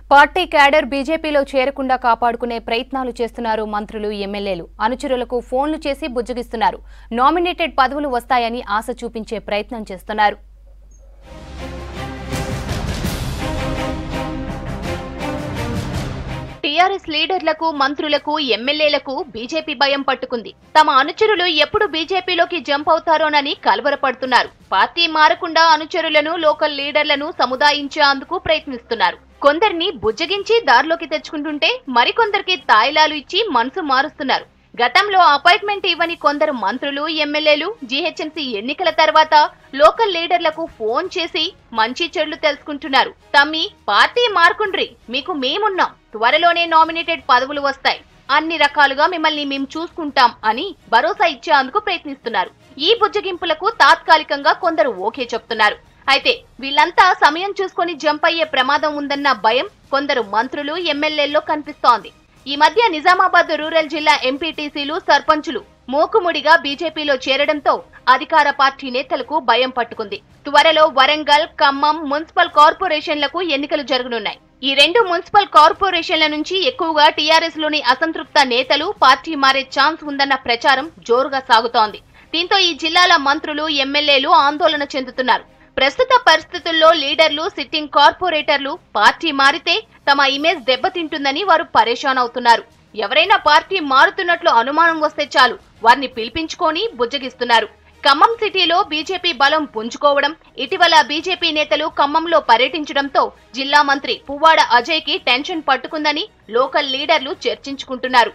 party cadre బీజేపీలో చేరకుండా కాపాడుకునే ప్రయత్నాలు చేస్తున్నారు మంత్రులు ఎమ్మెల్యేలు అనుచరులకు ఫోన్లు చేసి బుజ్జగిస్తున్నారు నామినేటెడ్ పదవులు వస్తాయని ఆశ చూపించే ప్రయత్నం చేస్తున్నారు టీఆర్ఎస్ లీడర్లకు మంత్రులకు ఎమ్మెల్యేలకు బీజేపీ భయం పట్టుకుంది తమ అనుచరులు ఎప్పుడు బీజేపీలోకి జంప్ అవుతారోనని కలవరపడుతున్నారు పార్టీ మారకుండా అనుచరులను లోకల్ లీడర్లను సముదాయించేందుకు ప్రయత్నిస్తున్నారు కొందరిని బుజ్జగించి దారిలోకి తెచ్చుకుంటుంటే మరికొందరికి తాయిలాలు ఇచ్చి మనసు మారుస్తున్నారు గతంలో అపాయింట్మెంట్ ఇవ్వని కొందరు మంత్రులు ఎమ్మెల్యేలు జీహెచ్ఎంసీ ఎన్నికల తర్వాత లోకల్ లీడర్లకు ఫోన్ చేసి మంచి చెడులు తెలుసుకుంటున్నారు తమ్మి పార్టీ మార్కుండ్రి మీకు మేమున్నాం త్వరలోనే నామినేటెడ్ పదవులు వస్తాయి అన్ని రకాలుగా మిమ్మల్ని మేము చూసుకుంటాం అని భరోసా ఇచ్చేందుకు ప్రయత్నిస్తున్నారు ఈ బుజ్జగింపులకు తాత్కాలికంగా కొందరు ఓకే చెప్తున్నారు అయితే వీళ్ళంతా సమయం చూసుకొని జంప్ అయ్యే ప్రమాదం ఉందన్న భయం కొందరు మంత్రులు ఎమ్మెల్యేల్లో కనిపిస్తోంది ఈ మధ్య నిజామాబాద్ రూరల్ జిల్లా ఎంపీటీసీలు సర్పంచులు మూకుముడిగా బీజేపీలో చేరడంతో అధికార పార్టీ నేతలకు భయం పట్టుకుంది త్వరలో వరంగల్ ఖమ్మం మున్సిపల్ కార్పొరేషన్లకు ఎన్నికలు జరగనున్నాయి ఈ రెండు మున్సిపల్ కార్పొరేషన్ల నుంచి ఎక్కువగా టీఆర్ఎస్ లోని అసంతృప్త నేతలు పార్టీ మారే ఛాన్స్ ఉందన్న ప్రచారం జోరుగా సాగుతోంది దీంతో ఈ జిల్లాల మంత్రులు ఎమ్మెల్యేలు ఆందోళన చెందుతున్నారు ప్రస్తుత పరిస్థితుల్లో లీడర్లు సిట్టింగ్ కార్పొరేటర్లు పార్టీ మారితే తమ ఇమేజ్ దెబ్బతింటుందని వారు పరేషాన్ అవుతున్నారు ఎవరైనా పార్టీ మారుతున్నట్లు అనుమానం వస్తే చాలు వారిని పిలిపించుకొని బుజ్జగిస్తున్నారు ఖమ్మం సిటీలో బీజేపీ బలం పుంజుకోవడం ఇటీవల బీజేపీ నేతలు ఖమ్మంలో పర్యటించడంతో జిల్లా మంత్రి పువ్వాడ అజయ్ కి టెన్షన్ పట్టుకుందని లోకల్ లీడర్లు చర్చించుకుంటున్నారు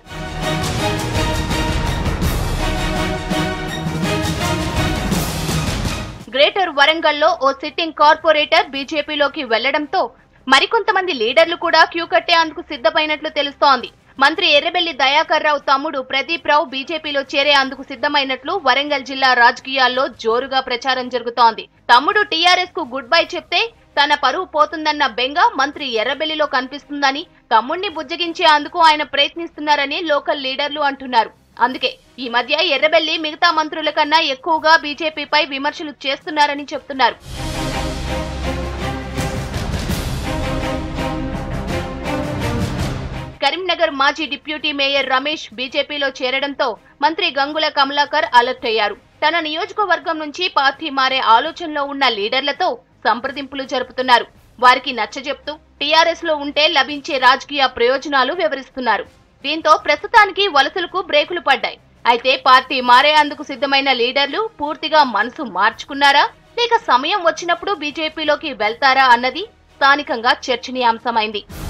గ్రేటర్ వరంగల్లో ఓ సిట్టింగ్ కార్పొరేటర్ బీజేపీలోకి వెళ్లడంతో మరికొంతమంది లీడర్లు కూడా క్యూ కట్టేందుకు సిద్ధమైనట్లు తెలుస్తోంది మంత్రి ఎర్రబెల్లి దయాకర్ రావు తమ్ముడు ప్రదీప్ రావు బీజేపీలో చేరేందుకు సిద్ధమైనట్లు వరంగల్ జిల్లా రాజకీయాల్లో జోరుగా ప్రచారం జరుగుతోంది తమ్ముడు టీఆర్ఎస్ కు గుడ్ బై చెప్తే తన పరువు పోతుందన్న బెంగ మంత్రి ఎర్రబెల్లిలో కనిపిస్తుందని తమ్ముణ్ణి బుజ్జగించేందుకు ఆయన ప్రయత్నిస్తున్నారని లోకల్ లీడర్లు అంటున్నారు అందుకే ఈ మధ్య ఎర్రబెల్లి మిగతా మంత్రుల కన్నా ఎక్కువగా బీజేపీపై విమర్శలు చేస్తున్నారని చెప్తున్నారు కరీంనగర్ మాజీ డిప్యూటీ మేయర్ రమేష్ బీజేపీలో చేరడంతో మంత్రి గంగుల కమలాకర్ అలర్ట్ అయ్యారు తన నియోజకవర్గం నుంచి పార్టీ మారే ఆలోచనలో ఉన్న లీడర్లతో సంప్రదింపులు జరుపుతున్నారు వారికి నచ్చజెప్తూ టీఆర్ఎస్ లో ఉంటే లభించే రాజకీయ ప్రయోజనాలు వివరిస్తున్నారు దీంతో ప్రస్తుతానికి వలసలకు బ్రేకులు పడ్డాయి అయితే పార్టీ మారేందుకు సిద్ధమైన లీడర్లు పూర్తిగా మనసు మార్చుకున్నారా లేక సమయం వచ్చినప్పుడు బీజేపీలోకి వెళ్తారా అన్నది స్థానికంగా చర్చనీయాంశమైంది